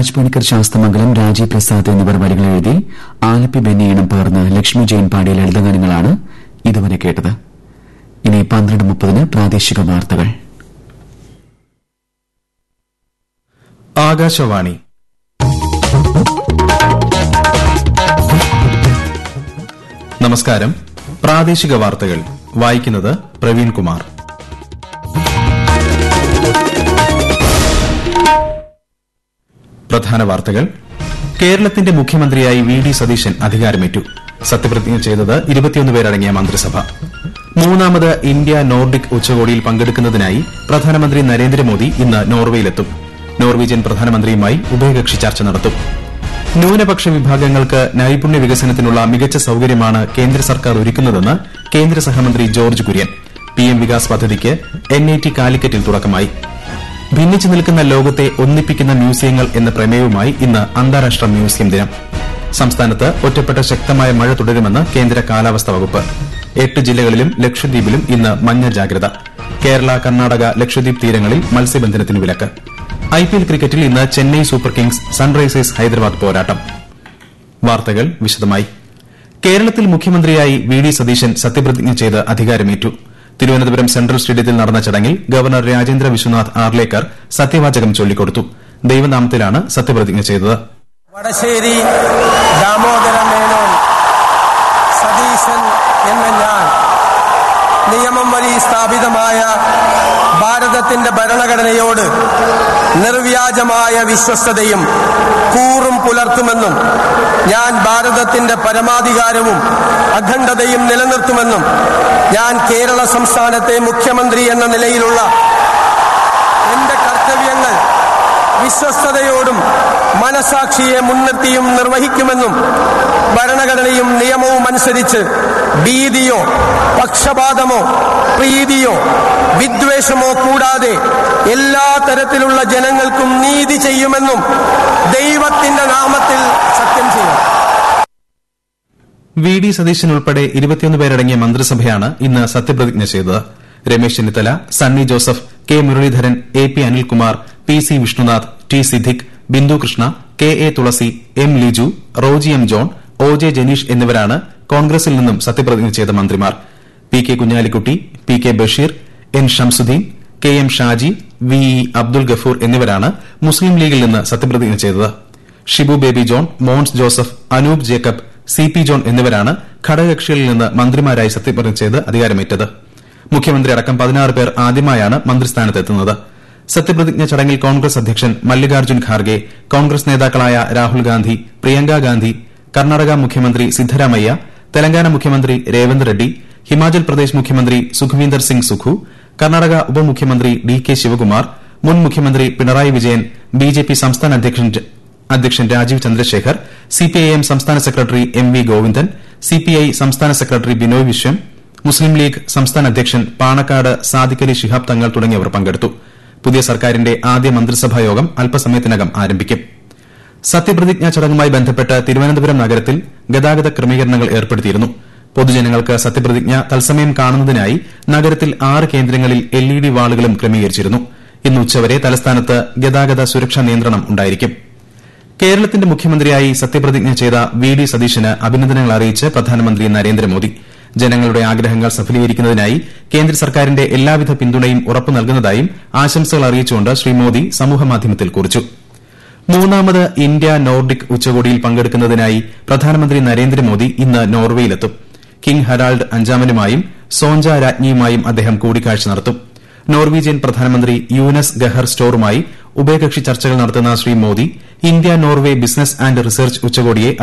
രാജ് പണിക്കർ ശാസ്തമംഗലം രാജീവ് പ്രസാദ് എന്നിവർ വരികൾ എഴുതി ആലപ്പി ബെന്നിയണം പകർന്ന് ലക്ഷ്മി ജയൻ പാടിയ ലളിതഗാനങ്ങളാണ് ഇതുവരെ കേട്ടത് ഇനി പന്ത്രണ്ട് മുപ്പതിന് പ്രാദേശിക വാർത്തകൾ ആകാശവാണി നമസ്കാരം പ്രാദേശിക വാർത്തകൾ വായിക്കുന്നത് പ്രവീൺ കുമാർ പ്രധാന വാർത്തകൾ കേരളത്തിന്റെ മുഖ്യമന്ത്രിയായി വി ഡി സതീശൻ അധികാരമേറ്റു സത്യപ്രതിജ്ഞ ചെയ്തത് ഇരുപത്തിയൊന്ന് പേരടങ്ങിയ മന്ത്രിസഭ മൂന്നാമത് ഇന്ത്യ നോർഡിക് ഉച്ചകോടിയിൽ പങ്കെടുക്കുന്നതിനായി പ്രധാനമന്ത്രി നരേന്ദ്രമോദി ഇന്ന് നോർവേയിലെത്തും നോർവീജിയൻ പ്രധാനമന്ത്രിയുമായി ഉഭയകക്ഷി ചർച്ച നടത്തും ന്യൂനപക്ഷ വിഭാഗങ്ങൾക്ക് നൈപുണ്യ വികസനത്തിനുള്ള മികച്ച സൌകര്യമാണ് കേന്ദ്ര സർക്കാർ ഒരുക്കുന്നതെന്ന് കേന്ദ്ര സഹമന്ത്രി ജോർജ് കുര്യൻ പിഎം വികാസ് പദ്ധതിക്ക് എൻഐടി കാലിക്കറ്റിൽ തുടക്കമായി ഭിന്നിച്ചു നിൽക്കുന്ന ലോകത്തെ ഒന്നിപ്പിക്കുന്ന മ്യൂസിയങ്ങൾ എന്ന പ്രമേയവുമായി ഇന്ന് അന്താരാഷ്ട്ര മ്യൂസിയം ദിനം സംസ്ഥാനത്ത് ഒറ്റപ്പെട്ട ശക്തമായ മഴ തുടരുമെന്ന് കേന്ദ്ര കാലാവസ്ഥാ വകുപ്പ് എട്ട് ജില്ലകളിലും ലക്ഷദ്വീപിലും ഇന്ന് മഞ്ഞ ജാഗ്രത കേരള കർണാടക ലക്ഷദ്വീപ് തീരങ്ങളിൽ മത്സ്യബന്ധനത്തിന് വിലക്ക് ഐപിഎൽ ക്രിക്കറ്റിൽ ഇന്ന് Chennai Super Kings Sunrisers Hyderabad പോരാട്ടം വാർത്തകൾ വിശദമായി കേരളത്തിൽ മുഖ്യമന്ത്രിയായി വി ഡി സതീശൻ സത്യപ്രതിജ്ഞ ചെയ്ത് അധികാരമേറ്റു തിരുവനന്തപുരം സെൻട്രൽ സ്റ്റേഡിയത്തിൽ നടന്ന ചടങ്ങിൽ ഗവർണർ രാജേന്ദ്ര വിശ്വനാഥ് ആർലേക്കർ സത്യവാചകം ചൊല്ലിക്കൊടുത്തു ദൈവനാമത്തിലാണ് സത്യപ്രതിജ്ഞ ചെയ്തത് വടശ്ശേരി ദാമോദര മേനോൻ സതീശൻ എന്ന ഞാൻ നിയമം വഴി സ്ഥാപിതമായ ഭാരതത്തിന്റെ ഭരണഘടനയോട് നിർവ്യാജമായ വിശ്വസ്തതയും കൂറും പുലർത്തുമെന്നും ഞാൻ ഭാരതത്തിന്റെ പരമാധികാരവും അഖണ്ഡതയും നിലനിർത്തുമെന്നും ഞാൻ കേരള സംസ്ഥാനത്തെ മുഖ്യമന്ത്രി എന്ന നിലയിലുള്ള എന്റെ കർത്തവ്യങ്ങൾ വിശ്വസ്തയോടും മനസാക്ഷിയെ മുൻനിർത്തിയും നിർവഹിക്കുമെന്നും ഭരണഘടനയും നിയമവും അനുസരിച്ച് ഭീതിയോ പക്ഷപാതമോ പ്രീതിയോ വിദ്വേഷമോ കൂടാതെ എല്ലാ തരത്തിലുള്ള ജനങ്ങൾക്കും നീതി ചെയ്യുമെന്നും ദൈവത്തിന്റെ നാമത്തിൽ സത്യം ചെയ്യും വി ഡി സതീശൻ ഉൾപ്പെടെ ഇരുപത്തിയൊന്ന് പേരടങ്ങിയ മന്ത്രിസഭയാണ് ഇന്ന് സത്യപ്രതിജ്ഞ ചെയ്തത് Ramesh Chennithala Sunny Joseph K Muraleedharan A P Anilkumar P C Vishnunath T Siddique Bindu Krishna K A Thulasi M Liju Roji M John O J Janeesh എന്നിവരാണ് കോൺഗ്രസിൽ നിന്നും സത്യപ്രതിജ്ഞ ചെയ്ത മന്ത്രിമാർ P K Kunhalikutty P K Basheer N Shamsuddin K M Shaji V E Abdul Gafoor എന്നിവരാണ് മുസ്ലിം ലീഗിൽ നിന്ന് സത്യപ്രതിജ്ഞ ചെയ്തത് ഷിബു ബേബി ജോൺ മോൻസ് ജോസഫ് അനൂപ് ജേക്കബ് സി പി ജോൺ എന്നിവരാണ് ഘടകകക്ഷികളിൽ നിന്ന് മന്ത്രിമാരായി സത്യപ്രതിജ്ഞ ചെയ്ത് അധികാരമേറ്റത് മുഖ്യമന്ത്രി അടക്കം പതിനാറ് പേർ ആദ്യമായാണ് മന്ത്രിസ്ഥാനത്തെത്തുന്നത് സത്യപ്രതിജ്ഞ ചടങ്ങിൽ കോൺഗ്രസ് അധ്യക്ഷൻ മല്ലികാർജ്ജുൻ ഖാർഗെ കോൺഗ്രസ് നേതാക്കളായ രാഹുൽ ഗാന്ധി പ്രിയങ്ക ഗാന്ധി കർണാടക മുഖ്യമന്ത്രി സിദ്ധരാമയ്യ തെലങ്കാന മുഖ്യമന്ത്രി രേവന്ത് റെഡ്ഡി ഹിമാചൽ പ്രദേശ് മുഖ്യമന്ത്രി സുഖ്വീന്ദർ സിംഗ് സുഖു കർണാടക ഉപമുഖ്യമന്ത്രി ഡി കെ ശിവകുമാർ മുൻ മുഖ്യമന്ത്രി പിണറായി വിജയൻ ബിജെപി സംസ്ഥാന അധ്യക്ഷൻ രാജീവ് ചന്ദ്രശേഖർ സിപിഐഎം സംസ്ഥാന secretary M V Govindan CPI സംസ്ഥാന സെക്രട്ടറി ബിനോയ് വിശ്വം മുസ്ലിം ലീഗ് സംസ്ഥാന അധ്യക്ഷൻ പാണക്കാട് സാദിഖലി ശിഹാബ് തങ്ങൾ തുടങ്ങിയവർ പങ്കെടുത്തു പുതിയ സർക്കാരിന്റെ ആദ്യ മന്ത്രിസഭാ യോഗം അല്പസമയത്തിനകം ആരംഭിക്കും സത്യപ്രതിജ്ഞാ ചടങ്ങുമായി ബന്ധപ്പെട്ട് തിരുവനന്തപുരം നഗരത്തിൽ ഗതാഗത ക്രമീകരണങ്ങൾ ഏർപ്പെടുത്തിയിരുന്നു പൊതുജനങ്ങൾക്ക് സത്യപ്രതിജ്ഞ തത്സമയം കാണുന്നതിനായി നഗരത്തിൽ ആറ് കേന്ദ്രങ്ങളിൽ എൽഇഡി വാളുകളും ക്രമീകരിച്ചിരുന്നു ഇന്ന് ഉച്ചവരെ തലസ്ഥാനത്ത് ഗതാഗത സുരക്ഷാ നിയന്ത്രണം ഉണ്ടായിരിക്കും കേരളത്തിന്റെ മുഖ്യമന്ത്രിയായി സത്യപ്രതിജ്ഞ ചെയ്ത വി ഡി സതീശന് അഭിനന്ദനങ്ങൾ അറിയിച്ച് പ്രധാനമന്ത്രി നരേന്ദ്രമോദി ജനങ്ങളുടെ ആഗ്രഹങ്ങൾ സഫലീകരിക്കുന്നതിനായി കേന്ദ്ര സർക്കാരിന്റെ എല്ലാവിധ പിന്തുണയും ഉറപ്പു നൽകുന്നതായും ആശംസകൾ അറിയിച്ചുകൊണ്ട് ശ്രീ മോദി സമൂഹമാധ്യമത്തിൽ കുറിച്ചു മൂന്നാമത് ഇന്ത്യ നോർഡിക് ഉച്ചകോടിയിൽ പങ്കെടുക്കുന്നതിനായി പ്രധാനമന്ത്രി നരേന്ദ്രമോദി ഇന്ന് നോർവേയിലെത്തും കിങ് ഹെറാൾഡ് അഞ്ചാമനുമായും സോഞ്ച രാജ്ഞിയുമായും അദ്ദേഹം കൂടിക്കാഴ്ച നടത്തും നോർവീജിയൻ പ്രധാനമന്ത്രി യൂനസ് ഗഹർ സ്റ്റോറുമായി ഉഭയകക്ഷി ചർച്ചകൾ നടത്തുന്ന Shri Modi India Norway business and research ഉച്ചകോടിയെ